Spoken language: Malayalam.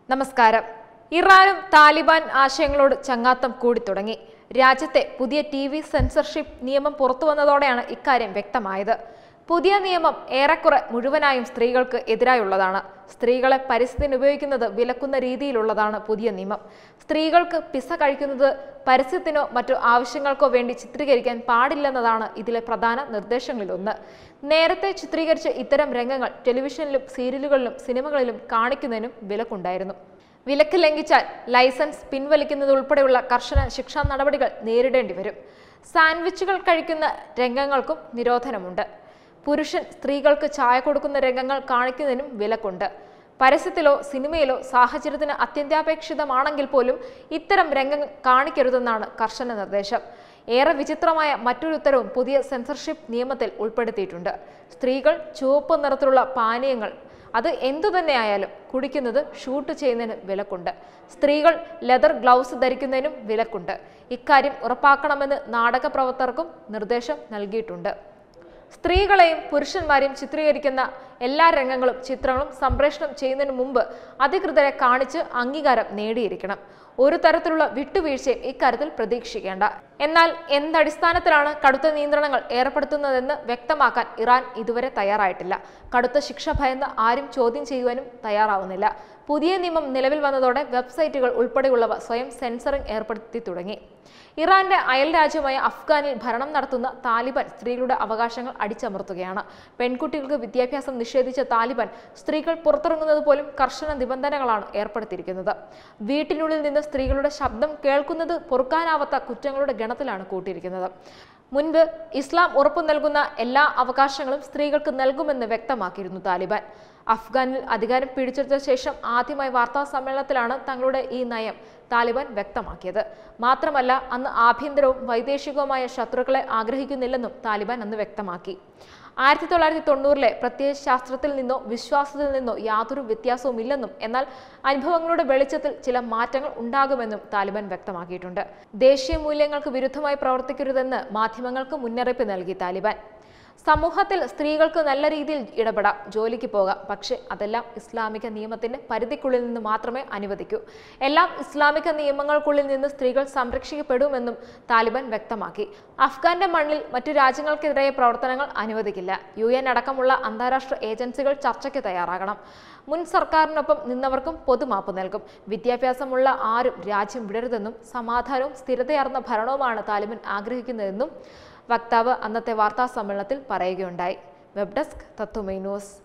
നമസ്കാരം ഇറാനും താലിബാൻ ആശയങ്ങളോട് ചങ്ങാത്തം കൂടി തുടങ്ങി രാജ്യത്തെ പുതിയ ടി വി സെൻസർഷിപ്പ് നിയമം പുറത്തു വന്നതോടെയാണ് ഇക്കാര്യം വ്യക്തമായത് പുതിയ നിയമം ഏറെക്കുറെ മുഴുവനായും സ്ത്രീകൾക്ക് എതിരായുള്ളതാണ് സ്ത്രീകളെ പരസ്യത്തിന് ഉപയോഗിക്കുന്നത് വിലക്കുന്ന രീതിയിലുള്ളതാണ് പുതിയ നിയമം സ്ത്രീകൾക്ക് പിസ കഴിക്കുന്നത് പരസ്യത്തിനോ മറ്റു ആവശ്യങ്ങൾക്കോ വേണ്ടി ചിത്രീകരിക്കാൻ പാടില്ലെന്നതാണ് ഇതിലെ പ്രധാന നിർദ്ദേശങ്ങളിലൊന്ന് നേരത്തെ ചിത്രീകരിച്ച ഇത്തരം രംഗങ്ങൾ ടെലിവിഷനിലും സീരിയലുകളിലും സിനിമകളിലും കാണിക്കുന്നതിനും വിലക്കുണ്ടായിരുന്നു വിലക്ക് ലംഘിച്ചാൽ ലൈസൻസ് പിൻവലിക്കുന്നത് ഉൾപ്പെടെയുള്ള കർശന ശിക്ഷാ നടപടികൾ നേരിടേണ്ടി വരും സാൻഡ്വിച്ചുകൾ കഴിക്കുന്ന രംഗങ്ങൾക്കും നിരോധനമുണ്ട് പുരുഷൻ സ്ത്രീകൾക്ക് ചായ കൊടുക്കുന്ന രംഗങ്ങൾ കാണിക്കുന്നതിനും വിലക്കുണ്ട് പരസ്യത്തിലോ സിനിമയിലോ സാഹചര്യത്തിന് അത്യന്താപേക്ഷിതമാണെങ്കിൽ പോലും ഇത്തരം രംഗങ്ങൾ കാണിക്കരുതെന്നാണ് കർശന നിർദ്ദേശം ഏറെ വിചിത്രമായ മറ്റൊരു ഉത്തരവും പുതിയ സെൻസർഷിപ്പ് നിയമത്തിൽ ഉൾപ്പെടുത്തിയിട്ടുണ്ട് സ്ത്രീകൾ ചുവപ്പ് നിറത്തിലുള്ള പാനീയങ്ങൾ അത് എന്തു തന്നെയായാലും കുടിക്കുന്നത് ഷൂട്ട് ചെയ്യുന്നതിന് വിലക്കുണ്ട് സ്ത്രീകൾ ലെതർ ഗ്ലൗസ് ധരിക്കുന്നതിനും വിലക്കുണ്ട് ഇക്കാര്യം ഉറപ്പാക്കണമെന്ന് നാടക പ്രവർത്തകർക്കും നിർദ്ദേശം നൽകിയിട്ടുണ്ട് സ്ത്രീകളെയും പുരുഷന്മാരെയും ചിത്രീകരിക്കുന്ന എല്ലാ രംഗങ്ങളും ചിത്രങ്ങളും സംപ്രേഷണം ചെയ്യുന്നതിന് മുമ്പ് അധികൃതരെ കാണിച്ച് അംഗീകാരം നേടിയിരിക്കണം ഒരു തരത്തിലുള്ള വിട്ടുവീഴ്ചയും ഇക്കാര്യത്തിൽ പ്രതീക്ഷിക്കേണ്ട എന്നാൽ എന്തടിസ്ഥാനത്തിലാണ് കടുത്ത നിയന്ത്രണങ്ങൾ ഏർപ്പെടുത്തുന്നതെന്ന് വ്യക്തമാക്കാൻ ഇറാൻ ഇതുവരെ തയ്യാറായിട്ടില്ല കടുത്ത ശിക്ഷ ഭയന്ന് ആരും ചോദ്യം ചെയ്യുവാനും തയ്യാറാവുന്നില്ല പുതിയ നിയമം നിലവിൽ വന്നതോടെ വെബ്സൈറ്റുകൾ ഉൾപ്പെടെയുള്ളവ സ്വയം സെൻസറിംഗ് ഏർപ്പെടുത്തി തുടങ്ങി ഇറാന്റെ അയൽ രാജ്യമായ അഫ്ഗാനിൽ ഭരണം നടത്തുന്ന താലിബാൻ സ്ത്രീകളുടെ അവകാശങ്ങൾ അടിച്ചമർത്തുകയാണ് പെൺകുട്ടികൾക്ക് വിദ്യാഭ്യാസം നിഷേധിച്ച താലിബാൻ സ്ത്രീകൾ പുറത്തിറങ്ങുന്നത് പോലും കർശന നിബന്ധനകളാണ് ഏർപ്പെടുത്തിയിരിക്കുന്നത് വീട്ടിനുള്ളിൽ നിന്ന് സ്ത്രീകളുടെ ശബ്ദം കേൾക്കുന്നത് പൊറുക്കാനാവാത്ത കുറ്റങ്ങളുടെ ഗണത്തിലാണ് കൂട്ടിയിരിക്കുന്നത് മുൻപ് ഇസ്ലാം ഉറപ്പു നൽകുന്ന എല്ലാ അവകാശങ്ങളും സ്ത്രീകൾക്ക് നൽകുമെന്ന് വ്യക്തമാക്കിയിരുന്നു താലിബാൻ അഫ്ഗാനിൽ അധികാരം പിടിച്ചെടുത്ത ശേഷം ആദ്യമായി വാർത്താ സമ്മേളനത്തിലാണ് തങ്ങളുടെ ഈ നയം താലിബാൻ വ്യക്തമാക്കിയത് മാത്രമല്ല അന്ന് ആഭ്യന്തരവും വൈദേശികവുമായ ശത്രുക്കളെ ആഗ്രഹിക്കുന്നില്ലെന്നും താലിബാൻ അന്ന് വ്യക്തമാക്കി ആയിരത്തി തൊള്ളായിരത്തി തൊണ്ണൂറിലെ പ്രത്യയശാസ്ത്രത്തിൽ നിന്നോ വിശ്വാസത്തിൽ നിന്നോ യാതൊരു വ്യത്യാസവും ഇല്ലെന്നും എന്നാൽ അനുഭവങ്ങളുടെ വെളിച്ചത്തിൽ ചില മാറ്റങ്ങൾ ഉണ്ടാകുമെന്നും താലിബാൻ വ്യക്തമാക്കിയിട്ടുണ്ട് ദേശീയ മൂല്യങ്ങൾക്ക് വിരുദ്ധമായി പ്രവർത്തിക്കരുതെന്ന് മാധ്യമങ്ങൾക്ക് മുന്നറിയിപ്പ് നൽകി താലിബാൻ സമൂഹത്തിൽ സ്ത്രീകൾക്ക് നല്ല രീതിയിൽ ഇടപെടാം ജോലിക്ക് പോകാം പക്ഷേ അതെല്ലാം ഇസ്ലാമിക നിയമത്തിന്റെ പരിധിക്കുള്ളിൽ നിന്ന് മാത്രമേ അനുവദിക്കൂ എല്ലാം ഇസ്ലാമിക നിയമങ്ങൾക്കുള്ളിൽ നിന്ന് സ്ത്രീകൾ സംരക്ഷിക്കപ്പെടുമെന്നും താലിബാൻ വ്യക്തമാക്കി അഫ്ഗാന്റെ മണ്ണിൽ മറ്റു രാജ്യങ്ങൾക്കെതിരായ പ്രവർത്തനങ്ങൾ അനുവദിക്കില്ല യു എൻ അടക്കമുള്ള അന്താരാഷ്ട്ര ഏജൻസികൾ ചർച്ചയ്ക്ക് തയ്യാറാകണം മുൻ സർക്കാരിനൊപ്പം നിന്നവർക്കും പൊതുമാപ്പ് നൽകും വിദ്യാഭ്യാസമുള്ള ആരും രാജ്യം വിടരുതെന്നും സമാധാനവും സ്ഥിരതയാർന്ന ഭരണവുമാണ് താലിബാൻ ആഗ്രഹിക്കുന്നതെന്നും വക്താവ് അന്നത്തെ വാർത്താ സമ്മേളനത്തിൽ പറയുകയുണ്ടായി വെബ് ഡെസ്ക് തത്വമൈ ന്യൂസ്